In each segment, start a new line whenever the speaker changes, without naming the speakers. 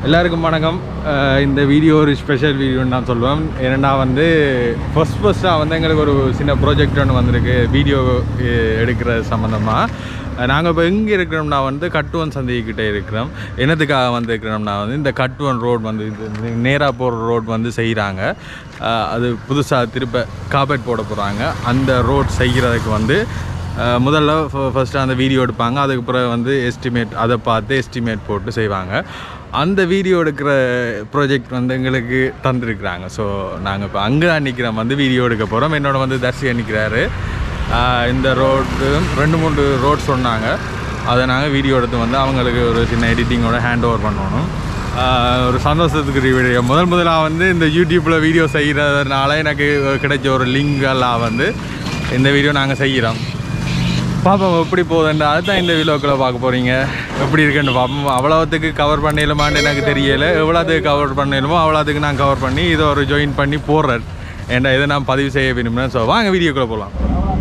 எல்லாருக்கும் வணக்கம் அஹ் இந்த வீடியோ ஒரு ஸ்பெஷல் வீடியோன்னு நான் சொல்லுவேன் ஏன்னா வந்து ஃபர்ஸ்ட் ஃபர்ஸ்ட்டாக வந்து எங்களுக்கு ஒரு சின்ன ப்ராஜெக்ட் ஒன்று வந்திருக்கு வீடியோ எடுக்கிற சம்மந்தமாக நாங்கள் இப்போ எங்கே இருக்கிறோம்னா வந்து கட்டுவன் சந்தைக்கிட்ட இருக்கிறோம் என்னத்துக்காக வந்து இருக்கிறோம்னா வந்து இந்த கட்டுவன் ரோட் வந்து இது நேராக போகிற ரோட் வந்து செய்கிறாங்க அது புதுசாக திருப்ப காப்பேட் போட போகிறாங்க அந்த ரோட் செய்கிறதுக்கு வந்து அஹ் முதல்ல ஃபஸ்ட்டு அந்த வீடியோ எடுப்பாங்க அதுக்கு பிறகு வந்து எஸ்டிமேட் அதை பார்த்து எஸ்டிமேட் போட்டு செய்வாங்க அந்த வீடியோ எடுக்கிற ப்ராஜெக்ட் வந்து எங்களுக்கு தந்திருக்கிறாங்க ஸோ நாங்கள் இப்போ அங்கே தான் நிற்கிறோம் வந்து வீடியோ எடுக்க போகிறோம் என்னோட வந்து தர்ஷியா நிற்கிறாரு அஹ் இந்த ரோடு ரெண்டு மூணு ரோட் சொன்னாங்க அதை நாங்கள் வீடியோ எடுத்து வந்து அவங்களுக்கு ஒரு சின்ன எடிட்டிங்கோட ஹேண்ட் ஓவர் பண்ணணும் ஆஹ் ஒரு சந்தோஷத்துக்கு வீடியோ முதல் முதலாக வந்து இந்த யூடியூப்பில் வீடியோ செய்கிறதுனால எனக்கு கிடைச்ச ஒரு லிங்க் எல்லாம் வந்து இந்த வீடியோ நாங்கள் செய்கிறோம் பார்ப்போம் எப்படி போகுதுன்ற அதுதான் இந்த வீடியோக்குள்ளே பார்க்க போகிறீங்க எப்படி இருக்குன்னு பார்ப்போம் அவ்வளோத்துக்கு கவர் பண்ணிடலாமான்னு எனக்கு தெரியலை எவ்வளோத்துக்கு கவர் பண்ணிடலுமோ அவ்வளோத்துக்கு நான் கவர் பண்ணி இதை ஒரு ஜாயின் பண்ணி போடுறேன் ஏன்டா இதை நான் பதிவு செய்ய விரும்புகிறேன் ஸோ வாங்க வீடியோக்குள்ளே போகலாம்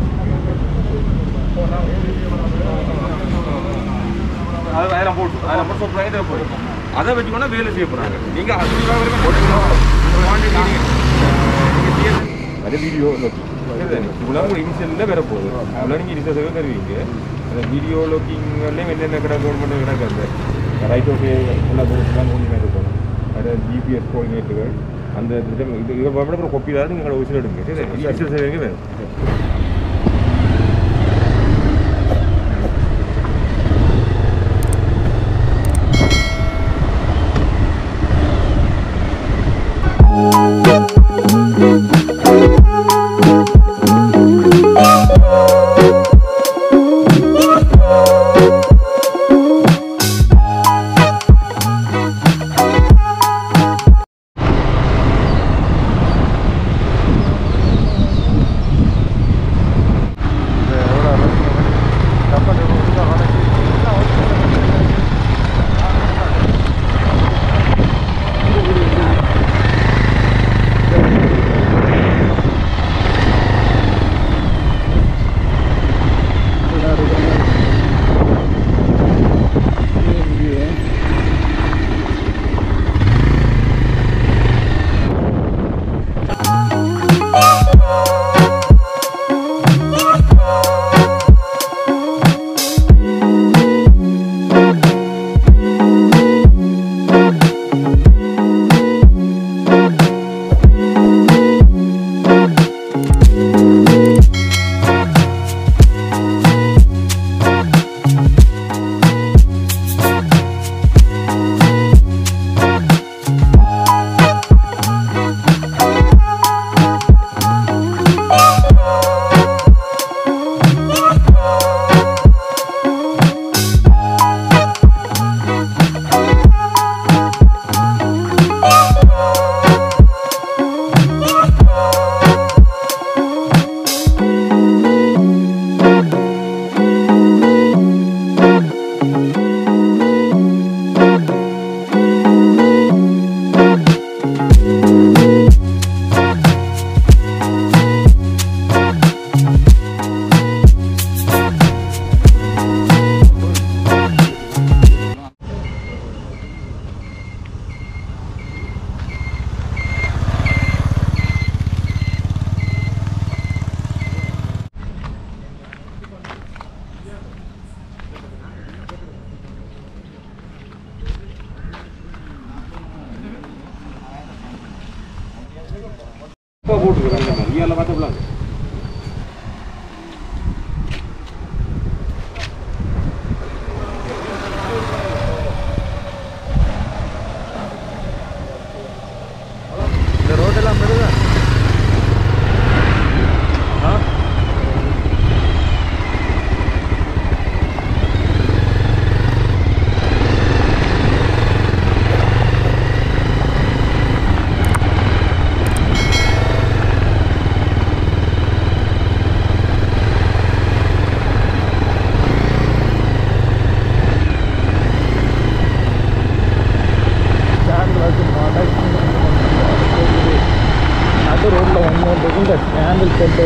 அது ஆயிரம் போட்டு ஆயிரம் போட்டு சொல்றாங்க இதை போட்டு அதை வச்சுக்கோனா வேலை செய்ய போறாங்க நீங்க அது வரைக்கும் போட்டுக்கலாம் அது வீடியோ இவ்வளோ ஒரு இனிஷியலில் வேற போகுது அவ்வளோ நீங்கள் இனிஷியல் தருவீங்க அந்த வீடியோ லோக்கிங்லேயும் என்னென்ன கிடக்கு கவர்மெண்ட் கிடக்கு அந்த ரைட் ஓகே எல்லா தூரத்துலாம் மூணு பேர் இருக்கணும் அது ஜிபிஎஸ் கோஆர்டினேட்டுகள் அந்த இது இது இதை விட ஒரு கொப்பி தான் நீங்கள் ஒரிஜினல் எடுங்க சரி இனிஷியல் செய்வீங்க வேணும் இப்போ போட்டுக்கிறேன் ரியலில் பார்த்துக்கலாம்
இந்த ரோடெல்லாம் பெருதா ஆ
நடு ரோட்டில் வந்து இந்த கேண்டில் போட்டு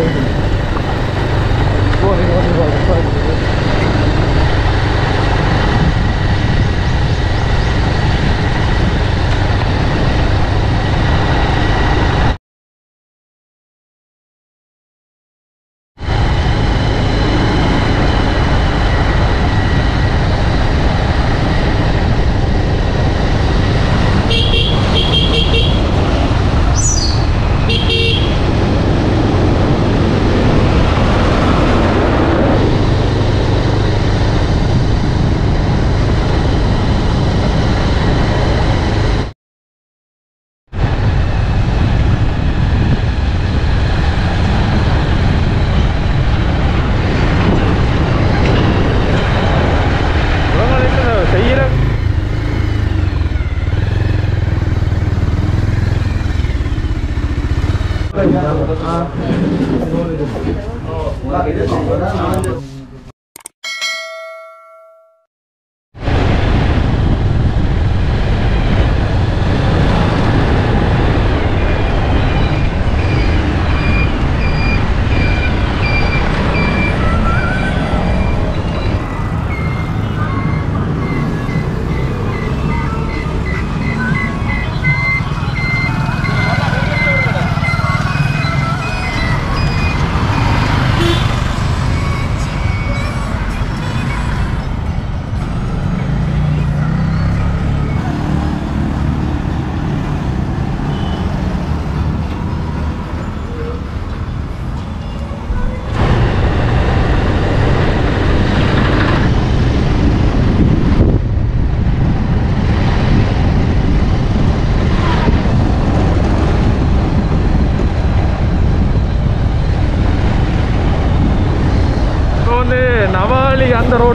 ஓடி ஓடி போகிறது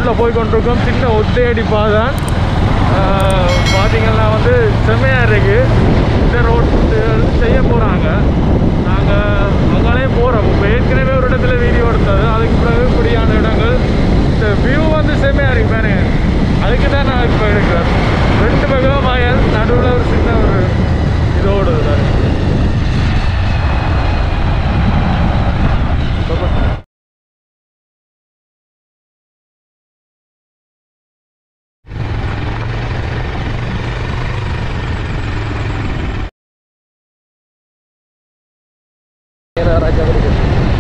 ரோட்டில் போய் கொண்டிருக்கோம் சின்ன ஒத்தையடி பாதான் பார்த்தீங்கன்னா வந்து செம்மையாக இருக்குது இந்த ரோட் செய்ய போகிறாங்க நாங்கள் அங்காலே போகிறோம் இப்போ ஏற்கனவே ஒரு இடத்துல வீடியோ எடுத்தது அதுக்கு பிறகு இப்படியான இடங்கள் இந்த வியூ வந்து செம்மையாக இருக்கு பாருங்க அதுக்கு தான் நான் இப்போ எடுக்கிறேன் ரெண்டு பக்கம் வயல் நடுவில் ஒரு சின்ன ஒரு இதோடு தான்
ராஜா வருது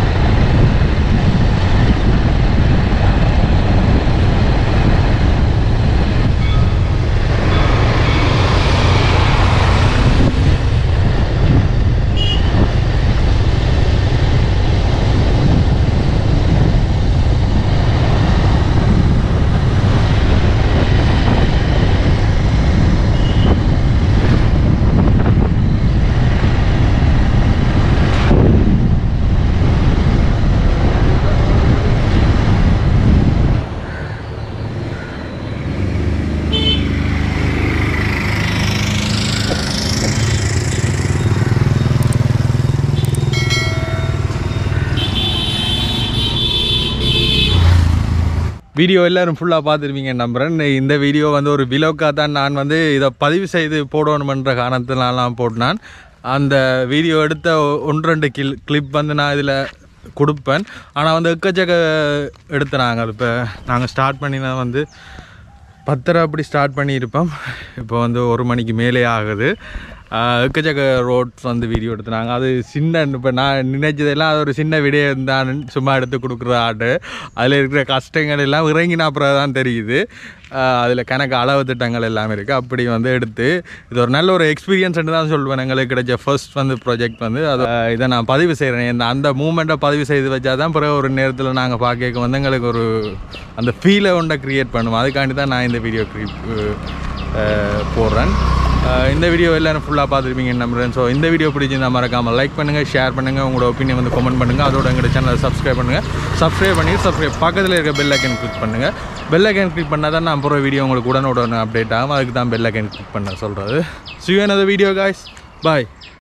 வீடியோ எல்லாரும் ஃபுல்லாக பார்த்துருப்பீங்க நம்புறேன் இந்த வீடியோ வந்து ஒரு விலோக்காக தான் நான் வந்து இதை பதிவு செய்து போடணுமென்ற காரணத்தினாலாம் போட்டினான் அந்த வீடியோ எடுத்த ஒ- ஒன்று ரெண்டு கில் கிளிப் வந்து நான் இதில் கொடுப்பேன் ஆனால் வந்து எக்கச்சக்க எடுத்த நாங்கள் இப்போ நாங்கள் ஸ்டார்ட் பண்ணினா வந்து பத்தரை அப்படி ஸ்டார்ட் பண்ணியிருப்போம் இப்போ வந்து ஒரு மணிக்கு மேலே ஆகுது ஆஹ் எக்கச்சக்க ரோட்ஸ் வந்து வீடியோ எடுத்துனாங்க அது சின்ன இப்போ நான் நினைச்சதெல்லாம் அது ஒரு சின்ன வீடியோ இருந்தான்னு சும்மா எடுத்து கொடுக்குற ஆட்டு அதில் இருக்கிற கஷ்டங்கள் எல்லாம் இறங்கின அப்புறம் தான் தெரியுது அதில் கணக்கு அளவு திட்டங்கள் எல்லாமே இருக்குது அப்படி வந்து எடுத்து இது ஒரு நல்ல ஒரு எக்ஸ்பீரியன்ஸ்னு தான் சொல்லுவேன் எங்களுக்கு கிடைச்ச ஃபர்ஸ்ட் வந்து ப்ராஜெக்ட் வந்து அது ஆஹ் இதை நான் பதிவு செய்கிறேன் இந்த அந்த மூமெண்ட்டை பதிவு செய்து வச்சா தான் பிறகு ஒரு நேரத்தில் நாங்கள் பார்க்க வந்து எங்களுக்கு ஒரு அந்த ஃபீலை ஒன்றை க்ரியேட் பண்ணுவோம் அதுக்காண்டி தான் நான் இந்த வீடியோ க்ரீ போடுறேன் அஹ் இந்த வீடியோ எல்லாரும் ஃபுல்லாக பார்த்துருப்பீங்க நம்புறேன் ஸோ இந்த வீடியோ பிடிச்சிருந்தா மறக்காமல் லைக் பண்ணுங்கள் ஷேர் பண்ணுங்கள் உங்களோட ஒப்பீனியன் வந்து கமெண்ட் பண்ணுங்கள் அதோட எங்களோட சேனலை சப்ஸ்கிரைப் பண்ணுங்கள் சப்ஸ்கிரைப் பண்ணி சப்ஸ்கிரைப் பக்கத்தில் இருக்க பெல் ஐக்கன் கிளிக் பண்ணுங்கள் பெல் ஐக்கன் கிளிக் பண்ணால் தான் நான் போகிற வீடியோ உங்களுக்கு உடனே உடனே அப்டேட் ஆகும் அதுக்கு தான் பெல் ஐக்கன் கிளிக் பண்ண சொல்கிறது see you another video guys bye